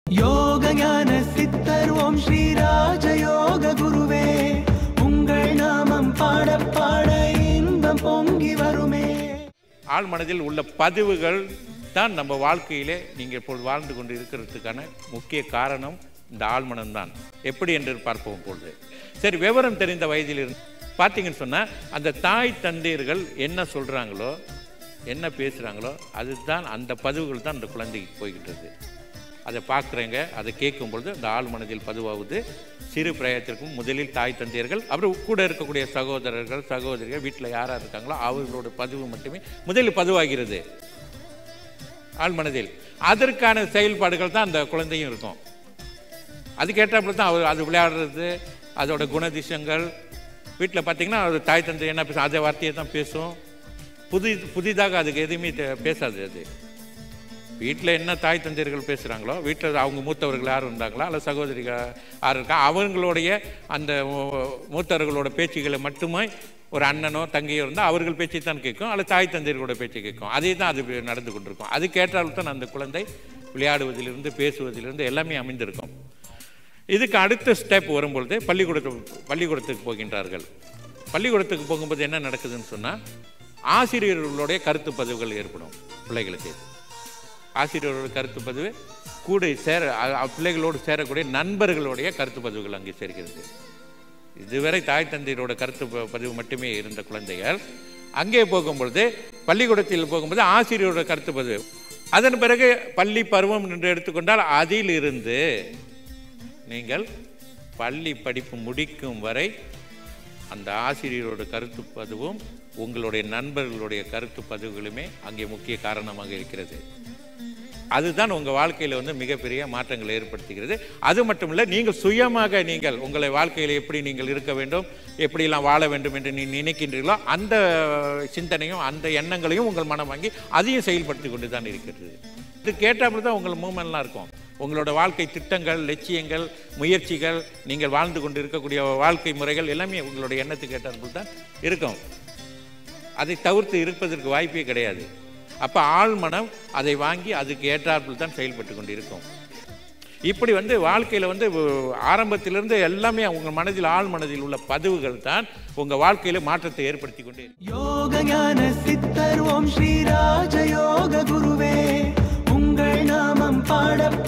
யோக ஞான சித்தர் ஓம் ஸ்ரீ ராஜயோக குருவே உங்கள் நாமம் பாட பாட இன்பம் பொங்கி வருமே ஆழ் மனதில் உள்ள பதிவுகள் தான் நம்ம வாழ்க்கையிலே நீங்கள் இப்பொழுது வாழ்ந்து கொண்டு இருக்கிறதுக்கான முக்கிய காரணம் இந்த ஆழ்மனம் தான் எப்படி என்று பார்ப்போம் பொழுது சரி விவரம் தெரிந்த வயதில் இருந்து பார்த்தீங்கன்னு சொன்னால் அந்த தாய் தந்தையர்கள் என்ன சொல்கிறாங்களோ என்ன பேசுகிறாங்களோ அதுதான் அந்த பதிவுகள் தான் அந்த குழந்தைக்கு போய்கிட்டு இருக்கு அதை பார்க்குறேங்க அதை கேட்கும் பொழுது அந்த ஆள் மனதில் பதிவாகுது சிறு பிரயத்திற்கும் முதலில் தாய் தந்தையர்கள் அப்புறம் கூட இருக்கக்கூடிய சகோதரர்கள் சகோதரிகள் வீட்டில் யாராக இருக்காங்களோ அவர்களோட பதிவு மட்டுமே முதலில் பதிவாகிறது ஆள் மனதில் அதற்கான செயல்பாடுகள் தான் அந்த குழந்தையும் இருக்கும் அதுக்கு ஏற்றாப்புல தான் அவர் அது விளையாடுறது அதோட குணதிசயங்கள் வீட்டில் பார்த்தீங்கன்னா அது தாய் தந்தை என்ன பேசும் அதே வார்த்தையை தான் பேசும் புதி புதிதாக அதுக்கு எதுவுமே தெ- பேசாது அது வீட்டில் என்ன தாய் தந்தையர்கள் பேசுகிறாங்களோ வீட்டில் அவங்க மூத்தவர்கள் யார் இருந்தாங்களோ அல்ல சகோதரிகள் யார் இருக்கா அவங்களுடைய அந்த மூ- மூத்தவர்களோட பேச்சுகளை மட்டுமே ஒரு அண்ணனோ தங்கையோ இருந்தால் அவர்கள் பேச்சை தான் கேட்கும் அல்ல தாய் தந்தையர்களோட பேச்சை கேட்கும் அதே தான் அது நடந்து கொண்டிருக்கும் அது கேட்டால் தான் அந்த குழந்தை விளையாடுவதிலிருந்து பேசுவதிலிருந்து எல்லாமே அமைந்திருக்கும் இதுக்கு அடுத்த ஸ்டெப் வரும்பொழுது பள்ளிக்கூடத்துக்கு பள்ளிக்கூடத்துக்கு போகின்றார்கள் பள்ளிக்கூடத்துக்கு போகும்போது என்ன நடக்குதுன்னு சொன்னால் ஆசிரியர்களுடைய கருத்து பதிவுகள் ஏற்படும் பிள்ளைகளுக்கு ஆசிரியரோட கருத்து பதிவு கூட சேர அ- அ- பிள்ளைகளோடு சேரக்கூடிய நண்பர்களுடைய கருத்து பதிவுகள் அங்கே சேர்க்கிறது இதுவரை தாய் தந்தையரோட கருத்து ப- பதிவு மட்டுமே இருந்த குழந்தைகள் அங்கே போகும்பொழுது பள்ளிக்கூடத்தில் போகும்போது ஆசிரியரோட கருத்து பதிவு அதன் பிறகு பள்ளி பருவம் என்று எடுத்துக்கொண்டால் அதிலிருந்து நீங்கள் பள்ளி படிப்பு முடிக்கும் வரை அந்த ஆசிரியரோட கருத்து பதிவும் உங்களுடைய நண்பர்களுடைய கருத்து பதிவுகளுமே அங்கே முக்கிய காரணமாக இருக்கிறது அதுதான் உங்கள் வாழ்க்கையில் வந்து மிகப்பெரிய மாற்றங்களை ஏற்படுத்துகிறது அது மட்டும் இல்லை நீங்கள் சுயமாக நீங்கள் உங்களை வாழ்க்கையில் எப்படி நீங்கள் இருக்க வேண்டும் எப்படியெல்லாம் வாழ வேண்டும் என்று நீ நினைக்கின்றீர்களோ அந்த சிந்தனையும் அந்த எண்ணங்களையும் உங்கள் மனம் வாங்கி அதையும் செயல்படுத்தி கொண்டு தான் இருக்கிறது இது கேட்டாப்புல தான் உங்கள் மூமெண்ட்லாம் இருக்கும் உங்களோட வாழ்க்கை திட்டங்கள் லட்சியங்கள் முயற்சிகள் நீங்கள் வாழ்ந்து கொண்டு இருக்கக்கூடிய வாழ்க்கை முறைகள் எல்லாமே உங்களுடைய எண்ணத்துக்கு ஏற்றாற்போல் தான் இருக்கும் அதை தவிர்த்து இருப்பதற்கு வாய்ப்பே கிடையாது அப்போ ஆழ்மனம் அதை வாங்கி அதுக்கு ஏற்றாற்போல் தான் செயல்பட்டு கொண்டு இருக்கும் இப்படி வந்து வாழ்க்கையில் வந்து உ- ஆரம்பத்திலிருந்து எல்லாமே உங்கள் மனதில் ஆழ் மனதில் உள்ள பதிவுகள் தான் உங்கள் வாழ்க்கையில் மாற்றத்தை ஏற்படுத்தி கொண்டே இருக்கும் யோக ஞான சித்தர் ஓம் ஸ்ரீ ராஜயோக குருவே உங்கள் நாமம் பாட